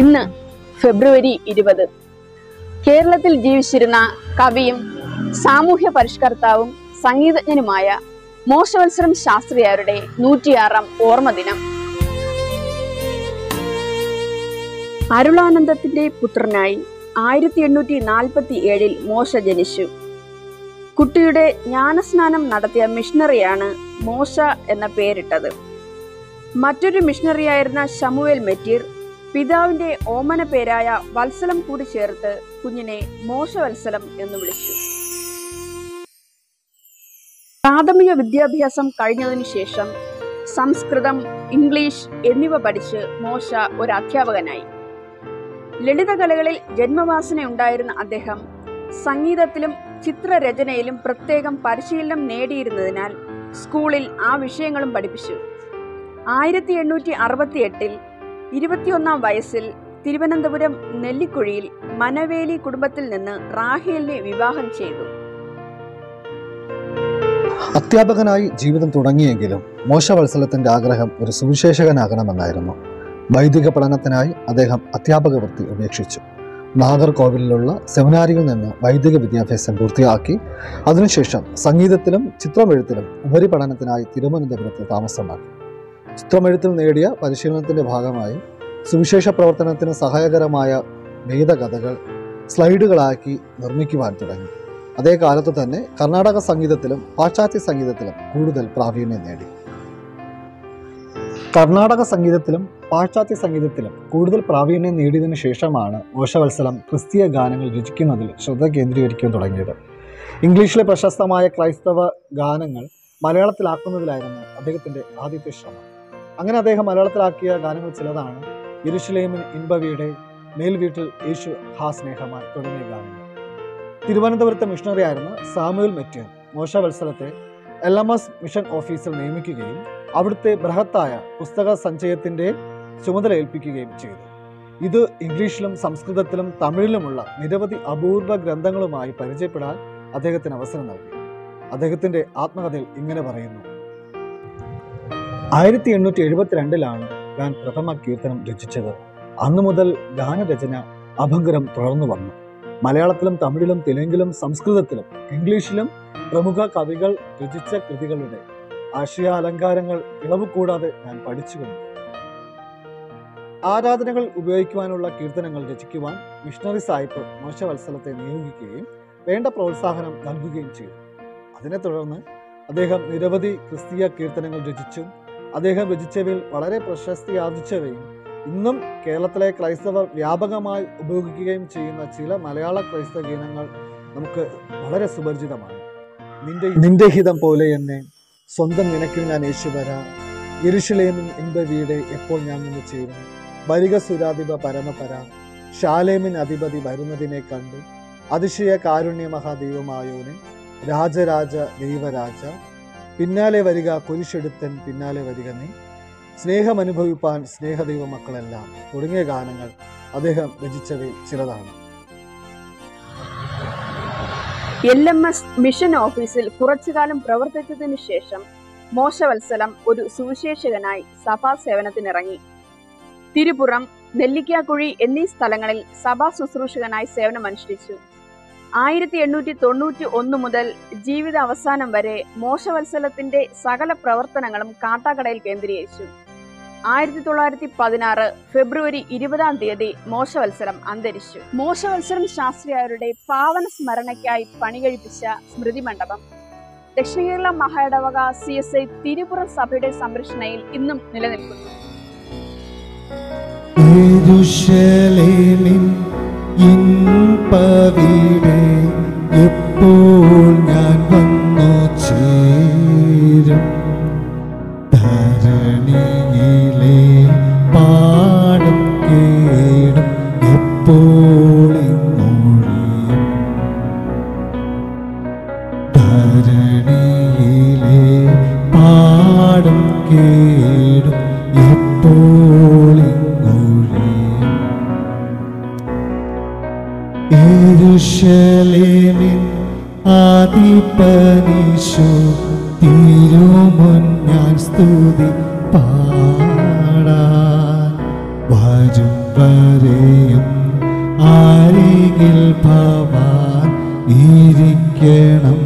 ഇന്ന് ഫെബ്രുവരി ഇരുപത് കേരളത്തിൽ ജീവിച്ചിരുന്ന കവിയും സാമൂഹ്യ പരിഷ്കർത്താവും സംഗീതജ്ഞനുമായ മോശവത്സരം ശാസ്ത്രിയാരുടെ നൂറ്റിയാറാം ഓർമ്മ ദിനം അരുളാനന്ദത്തിന്റെ പുത്രനായി ആയിരത്തി എണ്ണൂറ്റി നാൽപ്പത്തി ഏഴിൽ മോശ ജനിച്ചു കുട്ടിയുടെ ജ്ഞാനസ്നാനം നടത്തിയ മിഷണറിയാണ് മോശ എന്ന പേരിട്ടത് മറ്റൊരു മിഷണറിയായിരുന്ന ഷമുവേൽ മെറ്റീർ പിതാവിന്റെ ഓമന പേരായ വത്സലം കൂടി ചേർത്ത് കുഞ്ഞിനെ മോശവത്സലം എന്ന് വിളിച്ചു പ്രാഥമിക വിദ്യാഭ്യാസം കഴിഞ്ഞതിനു ശേഷം സംസ്കൃതം ഇംഗ്ലീഷ് എന്നിവ പഠിച്ച് മോശ ഒരു അധ്യാപകനായി ലളിതകലകളിൽ ജന്മവാസന ഉണ്ടായിരുന്ന അദ്ദേഹം സംഗീതത്തിലും ചിത്രരചനയിലും പ്രത്യേകം പരിശീലനം നേടിയിരുന്നതിനാൽ സ്കൂളിൽ ആ വിഷയങ്ങളും പഠിപ്പിച്ചു ആയിരത്തി എണ്ണൂറ്റി അറുപത്തി എട്ടിൽ ഇരുപത്തിയൊന്നാം വയസ്സിൽ തിരുവനന്തപുരം നെല്ലിക്കുഴിയിൽ മനവേലി കുടുംബത്തിൽ നിന്ന് റാഹേലിനെ വിവാഹം ചെയ്തു അധ്യാപകനായി ജീവിതം തുടങ്ങിയെങ്കിലും മോശവത്സലത്തിന്റെ ആഗ്രഹം ഒരു സുവിശേഷകനാകണമെന്നായിരുന്നു വൈദിക പഠനത്തിനായി അദ്ദേഹം അധ്യാപക വൃത്തി ഉപേക്ഷിച്ചു നാഗർകോവിലിലുള്ള സെമിനാരിയിൽ നിന്ന് വൈദിക വിദ്യാഭ്യാസം പൂർത്തിയാക്കി അതിനുശേഷം സംഗീതത്തിലും ചിത്രമെഴുത്തിലും ഉപരിപഠനത്തിനായി തിരുവനന്തപുരത്ത് താമസമാക്കി ചിത്രമെഴുത്തിൽ നേടിയ പരിശീലനത്തിന്റെ ഭാഗമായി സുവിശേഷ പ്രവർത്തനത്തിന് സഹായകരമായ വേദകഥകൾ സ്ലൈഡുകളാക്കി നിർമ്മിക്കുവാൻ തുടങ്ങി അതേ കാലത്ത് തന്നെ കർണാടക സംഗീതത്തിലും പാശ്ചാത്യ സംഗീതത്തിലും കൂടുതൽ പ്രാവീണ്യം നേടി കർണാടക സംഗീതത്തിലും പാശ്ചാത്യ സംഗീതത്തിലും കൂടുതൽ പ്രാവീണ്യം നേടിയതിനു ശേഷമാണ് ഓശവത്സലം ക്രിസ്തീയ ഗാനങ്ങൾ രചിക്കുന്നതിൽ ശ്രദ്ധ കേന്ദ്രീകരിക്കാൻ തുടങ്ങിയത് ഇംഗ്ലീഷിലെ പ്രശസ്തമായ ക്രൈസ്തവ ഗാനങ്ങൾ മലയാളത്തിലാക്കുന്നതിലായിരുന്നു അദ്ദേഹത്തിന്റെ ആദ്യത്തെ ശ്രമം അങ്ങനെ അദ്ദേഹം മലയാളത്തിലാക്കിയ ഗാനങ്ങൾ ചിലതാണ് യെരുഷലേമിൻ ഇൻബവിയുടെ മേൽവീട്ടിൽ യേശു ഹാ സ്നേഹമായി തുടങ്ങിയ ഗാനങ്ങൾ തിരുവനന്തപുരത്തെ മിഷണറി ആയിരുന്ന സാമുവൽ മെറ്റിയൻ മോശവത്സലത്തെ എൽ എം എസ് മിഷൻ ഓഫീസിൽ നിയമിക്കുകയും അവിടുത്തെ ബൃഹത്തായ പുസ്തക സഞ്ചയത്തിന്റെ ചുമതല ഏൽപ്പിക്കുകയും ചെയ്തു ഇത് ഇംഗ്ലീഷിലും സംസ്കൃതത്തിലും തമിഴിലുമുള്ള നിരവധി അപൂർവ ഗ്രന്ഥങ്ങളുമായി പരിചയപ്പെടാൻ അദ്ദേഹത്തിന് അവസരം നൽകി അദ്ദേഹത്തിന്റെ ആത്മകഥയിൽ ഇങ്ങനെ പറയുന്നു ആയിരത്തി എണ്ണൂറ്റി എഴുപത്തിരണ്ടിലാണ് ഞാൻ പ്രഥമ കീർത്തനം രചിച്ചത് അന്നു മുതൽ ഗാനരചന അഭംഗരം തുടർന്നു വന്നു മലയാളത്തിലും തമിഴിലും തെലുങ്കിലും സംസ്കൃതത്തിലും ഇംഗ്ലീഷിലും പ്രമുഖ കവികൾ രചിച്ച കൃതികളുടെ ആശയാലങ്കാരങ്ങൾ ഇളവ് കൂടാതെ ഞാൻ പഠിച്ചുകൊണ്ട് ആരാധനകൾ ഉപയോഗിക്കുവാനുള്ള കീർത്തനങ്ങൾ രചിക്കുവാൻ മിഷണറി സാഹിബ് മോശവത്സലത്തെ നിയോഗിക്കുകയും വേണ്ട പ്രോത്സാഹനം നൽകുകയും ചെയ്തു അതിനെ തുടർന്ന് അദ്ദേഹം നിരവധി ക്രിസ്തീയ കീർത്തനങ്ങൾ രചിച്ചു അദ്ദേഹം രചിച്ചവയിൽ വളരെ പ്രശസ്തി ആർജിച്ചവയും ഇന്നും കേരളത്തിലെ ക്രൈസ്തവർ വ്യാപകമായി ഉപയോഗിക്കുകയും ചെയ്യുന്ന ചില മലയാള ക്രൈസ്തവ ഗീതങ്ങൾ നമുക്ക് വളരെ സുപരിചിതമാണ് നിന്റെ നിന്റെ ഹിതം പോലെ എന്നെ സ്വന്തം നിനക്കിൽ ഞാൻ യേശു വരാ യെരുഷലേമിൻ ഇൻപ വീട് എപ്പോൾ ഞാൻ നിന്ന് ചേരും വരിക സുരാധിപ പരമപര ശാലേമിൻ അധിപതി വരുന്നതിനെ കണ്ട് അതിശയ കാരുണ്യ മഹാദൈവമായോനെ രാജരാജ ദൈവരാജ പിന്നാലെ വരിക കുരിശെടുത്തൻ പിന്നാലെ വരിക നീ സ്നേഹം അനുഭവിപ്പാൻ സ്നേഹദൈവ മക്കളെല്ലാം തുടങ്ങിയ ഗാനങ്ങൾ അദ്ദേഹം രചിച്ചവയിൽ ചിലതാണ് എൽ എം എസ് മിഷൻ ഓഫീസിൽ കുറച്ചുകാലം പ്രവർത്തിച്ചതിനു ശേഷം മോശവത്സലം ഒരു സുവിശേഷകനായി സഭാ സേവനത്തിനിറങ്ങി തിരുപുറം നെല്ലിക്കാക്കുഴി എന്നീ സ്ഥലങ്ങളിൽ സഭാ ശുശ്രൂഷകനായി സേവനമനുഷ്ഠിച്ചു ആയിരത്തി എണ്ണൂറ്റി തൊണ്ണൂറ്റി ഒന്ന് മുതൽ ജീവിത അവസാനം വരെ മോശവത്സലത്തിന്റെ സകല പ്രവർത്തനങ്ങളും കാട്ടാക്കടയിൽ കേന്ദ്രീകരിച്ചു ആയിരത്തി തൊള്ളായിരത്തി പതിനാറ് ഫെബ്രുവരി ഇരുപതാം തീയതി മോശവത്സരം അന്തരിച്ചു മോശവത്സരം ശാസ്ത്രിയാരുടെ പാവന സ്മരണയ്ക്കായി പണികഴിപ്പിച്ച സ്മൃതി മണ്ഡപം Dakshina Kerala Mahayidavaka C S I Thirupuram സഭയുടെ സംരക്ഷണയിൽ ഇന്നും നിലനിൽക്കുന്നു യെരൂശലേമിൻ ഇൻപവിടെ എപ്പോൾ ഞാൻ വന്നു ചേരും ധരണിയിലെ പാടും കേടും എപ്പോൾ ഇങ്ങൊഴിയും ധരണിയിലെ പാടും കേടും എപ്പോൾ ഇങ്ങൊഴിയും യെരൂശലേമിൻ ആദിപനീശോ തിരുമുൻ ഞാൻ സ്തുതി പാടാൻ രാജും വരെയും അരികിൽ ഭവാൻ ഇരിക്കണം